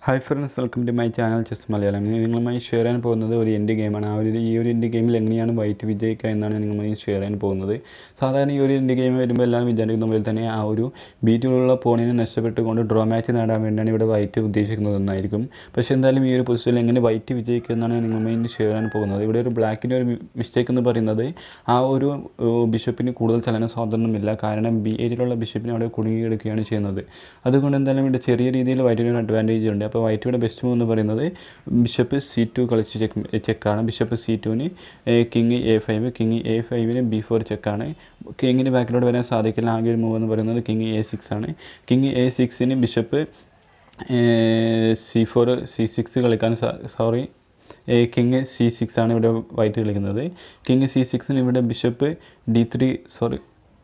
hi friends welcome to my channel chess Malayalam ഇന്ന് നിങ്ങളുമായി share ചെയ്യാൻ പോകുന്നത് ഒരു എൻ്റെ ഗെയിമാണ് ആ ഒരു ഈ ഒരു എൻ്റെ ഗെയിമിൽ എങ്ങനെയാണ് വൈറ്റ് വിജയിക്കുക എന്നാണ് നിങ്ങളുമായി ഷെയർ ചെയ്യാൻ പോകുന്നത് സാധാരണ ഈ ഒരു എൻ്റെ ഗെയിം വരുമ്പോൾ എല്ലാം വിചാരിക്കുന്ന പോലെ തന്നെ ആ ഒരു ബീറ്റിലുള്ള പോണിനെ നഷ്ടപ്പെട്ടുകൊണ്ട് ഡ്രോ മാച്ച് നേടാൻ വേണ്ടിയാണ് ഇവിടെ വൈറ്റ് ഉദ്ദേശിക്കുന്നത് എന്നായിരിക്കും പക്ഷേ എന്തായാലും ഈ ഒരു പൊസിഷനിൽ എങ്ങനെ വൈറ്റ് വിജയിക്കുക എന്നാണ് നിങ്ങളുമായി ഇന്ന് ഷെയർ ചെയ്യാൻ പോകുന്നത് ഇവിടെ ഒരു ബ്ലാക്കിൻ്റെ ഒരു മിസ്റ്റേക്ക് എന്ന് പറയുന്നത് ആ ഒരു ബിഷപ്പിന് കൂടുതൽ ചലന സ്വാതന്ത്ര്യമില്ല കാരണം ബി ഏരിയയിലുള്ള ബിഷപ്പിനെ അവിടെ കുടുങ്ങിയെടുക്കുകയാണ് ചെയ്യുന്നത് അതുകൊണ്ട് എന്തായാലും ഇവിടെ ചെറിയ രീതിയിൽ വൈറ്റിന് ഒരു അഡ്വാൻറ്റേജ് ഉണ്ട് അപ്പോൾ വൈറ്റിയുടെ ബെസ്റ്റ് മൂവ് എന്ന് പറയുന്നത് ബിഷപ്പ് സി ടു കളിച്ച് ചെക്ക് ചെക്കാണ് ബിഷപ്പ് സി ടുവിന് king A five king A ഫൈവിന് ബി ഫോർ ചെക്കാണ് കിങ്ങിന് ബാക്കിലോട്ട് വരാൻ സാധിക്കില്ല ആകെ ഒരു മൂവ് എന്ന് പറയുന്നത് കിങ് എ സിക്സ് ആണ് കിങ് എ സിക്സിന് bishop C four C six കളിക്കാൻ സോറി കിങ് സി സിക്സ് ആണ് ഇവിടെ വൈറ്റ് കളിക്കുന്നത് കിങ് സി സിക്സിന് ഇവിടെ bishop D three sorry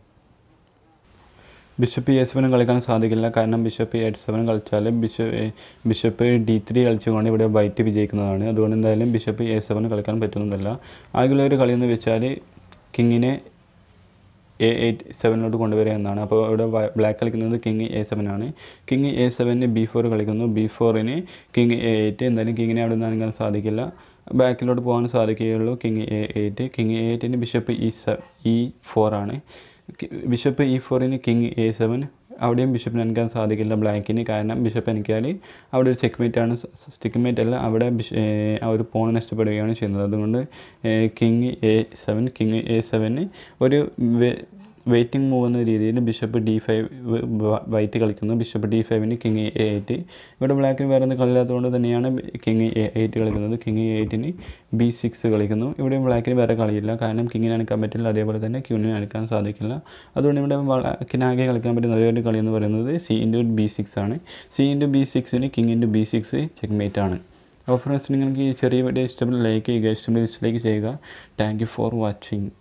bishop A സെവനും കളിക്കാൻ സാധിക്കില്ല കാരണം ബിഷപ്പ് എയ്റ്റ് സെവൻ കളിച്ചാൽ ബിഷപ്പ് ബിഷപ്പ് ഡി ത്രീ കളിച്ചുകൊണ്ട് ഇവിടെ വൈറ്റ് വിജയിക്കുന്നതാണ് അതുകൊണ്ട് എന്തായാലും ബിഷപ്പ് എ സെവൻ കളിക്കാൻ പറ്റുന്നതല്ല ആകെയുള്ള ഒരു കളി എന്ന് വെച്ചാൽ കിങ്ങിനെ എ എയ്റ്റ് സെവനിലോട്ട് കൊണ്ടുവരിക എന്നാണ് അപ്പോൾ ഇവിടെ ബ്ലാക്ക് കളിക്കുന്നത് കിങ് എ സെവൻ ആണ് കിങ് എ സെവന് ബി ഫോർ കളിക്കുന്നു ബി ഫോറിന് കിങ് എ എയ്റ്റ് എന്തായാലും കിങ്ങിനെ അവിടെ നിന്ന് അനങ്ങാൻ സാധിക്കില്ല ബാക്കിലോട്ട് പോകാൻ സാധിക്കുകയുള്ളൂ king A eight king A എയ്റ്റിന് ബിഷപ്പ് ഇ സെ ഇ ഫോർ ആണ് ബിഷപ്പ് ഇ ഫോറിന് കിങ് എ സെവൻ അവിടെയും ബിഷപ്പിന് എനിക്കാൻ സാധിക്കില്ല ബ്ലാക്കിന് കാരണം ബിഷപ്പ് എനിക്കാൽ അവിടെ ഒരു ചെക്ക് ആണ് സ്റ്റിക്ക് മേറ്റ് അല്ല അവിടെ ബിഷ ആ ഒരു പോൺ നഷ്ടപ്പെടുകയാണ് ചെയ്യുന്നത് അതുകൊണ്ട് king A seven king A സെവന് ഒരു വെയിറ്റിംഗ് മൂവ് എന്ന രീതിയിൽ ബിഷപ്പ് ഡി ഫൈവ് വൈറ്റ് കളിക്കുന്നു ബിഷപ്പ് ഡി ഫൈവിന് കിങ് എ എയ്റ്റ് ഇവിടെ ബ്ലാക്കിന് വേറെ ഒന്നും കളില്ലാത്തതുകൊണ്ട് തന്നെയാണ് കിങ് എ എയ്റ്റ് കളിക്കുന്നത് കിങ് എ എയ്റ്റിന് ബി സിക്സ് കളിക്കുന്നു ഇവിടെ ബ്ലാക്കിന് വേറെ കളിയില്ല കാരണം കിങ്ങിന് അനക്കാൻ പറ്റില്ല അതേപോലെ തന്നെ ക്യൂണിന് അനക്കാൻ സാധിക്കില്ല അതുകൊണ്ട് ഇവിടെ ബ്ലാക്കിനാകെ കളിക്കാൻ പറ്റുന്ന ഒരേ ഒരു കളി എന്ന് പറയുന്നത് സി ഇൻറ്റു ബി സിക്സ് ആണ് സി ഇൻറ്റു ബി സിക്സിന് king into B six checkmate ആണ് അപ്പോൾ ഫ്രണ്ട്സ് നിങ്ങൾക്ക് ഈ ചെറിയ വീഡിയോ ഇഷ്ടപ്പെട്ട് ലൈക്ക് ചെയ്യുക ഇഷ്ടപ്പെട്ട് ഡിസ്ലൈക്ക് ചെയ്യുക താങ്ക് യു ഫോർ വാച്ചിങ്